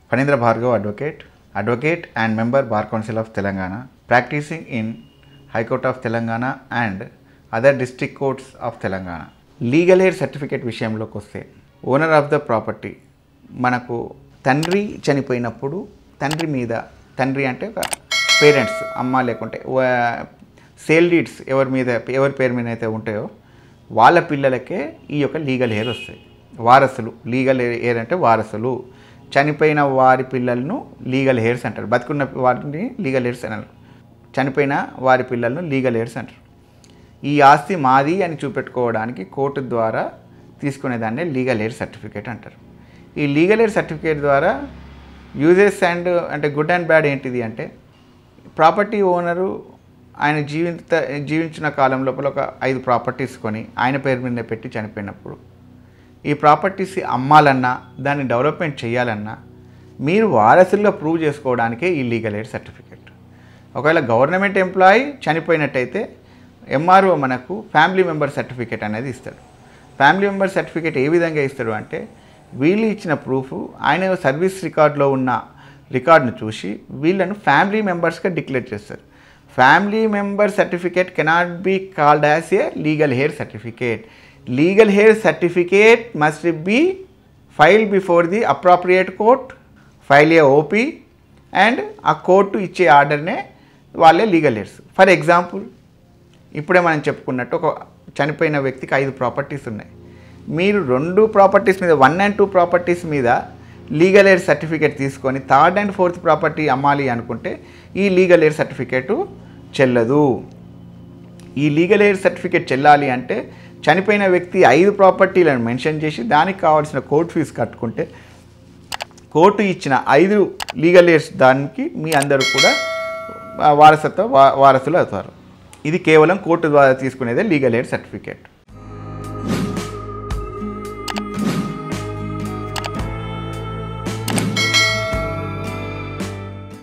Phanindra Bhargav advocate advocate and member bar council of Telangana practicing in high court of Telangana and other district courts of Telangana legal aid certificate విషయంలోకి వస్తే owner of the property మనకు తండ్రి చనిపోయినప్పుడు తండ్రి మీద తండ్రి అంటే ఒక పేరెంట్స్ అమ్మ లేకుంటే సేల్ డీడ్స్ ఎవరి మీద ఎవరి పేరు మీద అయితే ఉంటాయో వాళ్ళ పిల్లలకే ఈ యొక్క లీగల్ హెయిర్ వస్తాయి వారసులు లీగల్ హెయిర్ అంటే వారసులు చనిపోయిన వారి పిల్లలను లీగల్ హెయిర్స్ అంటారు బతుకున్న వారిని లీగల్ హెయిర్స్ అన్నారు చనిపోయిన వారి పిల్లలను లీగల్ హెయిర్స్ అంటారు ఈ ఆస్తి మాది అని చూపెట్టుకోవడానికి కోర్టు ద్వారా తీసుకునేదాన్ని లీగల్ ఎయిర్ సర్టిఫికేట్ అంటారు ఈ లీగల్ ఎయిర్ సర్టిఫికేట్ ద్వారా యూజెస్ అండ్ అంటే గుడ్ అండ్ బ్యాడ్ ఏంటిది అంటే ప్రాపర్టీ ఓనరు ఆయన జీవిత జీవించిన కాలం లోపల ఒక ఐదు ప్రాపర్టీస్ కొని ఆయన పేరు మీద పెట్టి చనిపోయినప్పుడు ఈ ప్రాపర్టీస్ అమ్మాలన్నా దాన్ని డెవలప్మెంట్ చేయాలన్నా మీరు వారసులుగా ప్రూవ్ చేసుకోవడానికే ఈ లీగల్ ఎయిడ్ సర్టిఫికేట్ ఒకవేళ గవర్నమెంట్ ఎంప్లాయీ చనిపోయినట్టయితే ఎంఆర్ఓ మనకు ఫ్యామిలీ మెంబర్ సర్టిఫికేట్ అనేది ఇస్తాడు ఫ్యామిలీ మెంబర్ సర్టిఫికేట్ ఏ విధంగా ఇస్తాడు అంటే వీళ్ళు ఇచ్చిన ప్రూఫ్ ఆయన సర్వీస్ రికార్డులో ఉన్న రికార్డును చూసి వీళ్ళను ఫ్యామిలీ మెంబర్స్గా డిక్లేర్ చేస్తారు family member certificate cannot be called as a legal heir certificate legal heir certificate must be file before the appropriate court file a OP and ఆ కోర్టు ఇచ్చే ఆర్డర్నే వాళ్ళే లీగల్ హెయిర్స్ ఫర్ ఎగ్జాంపుల్ ఇప్పుడే మనం చెప్పుకున్నట్టు ఒక చనిపోయిన వ్యక్తికి ఐదు ప్రాపర్టీస్ ఉన్నాయి మీరు రెండు ప్రాపర్టీస్ మీద వన్ అండ్ టూ ప్రాపర్టీస్ మీద లీగల్ ఎయిర్ సర్టిఫికేట్ తీసుకొని థర్డ్ అండ్ ఫోర్త్ ప్రాపర్టీ అమ్మాలి అనుకుంటే ఈ లీగల్ ఎయిర్ సర్టిఫికేటు చెల్లదు ఈ లీగల్ ఎయిర్ సర్టిఫికేట్ చెల్లాలి అంటే చనిపోయిన వ్యక్తి ఐదు ప్రాపర్టీలను మెన్షన్ చేసి దానికి కావాల్సిన కోర్టు ఫీజు కట్టుకుంటే కోర్టు ఇచ్చిన ఐదు లీగల్ ఎయిర్స్ దానికి మీ అందరూ కూడా ఆ, వారసత్వ వా- వారసులు అవుతారు ఇది కేవలం కోర్టు ద్వారా తీసుకునేదే లీగల్ ఎయిడ్ సర్టిఫికేట్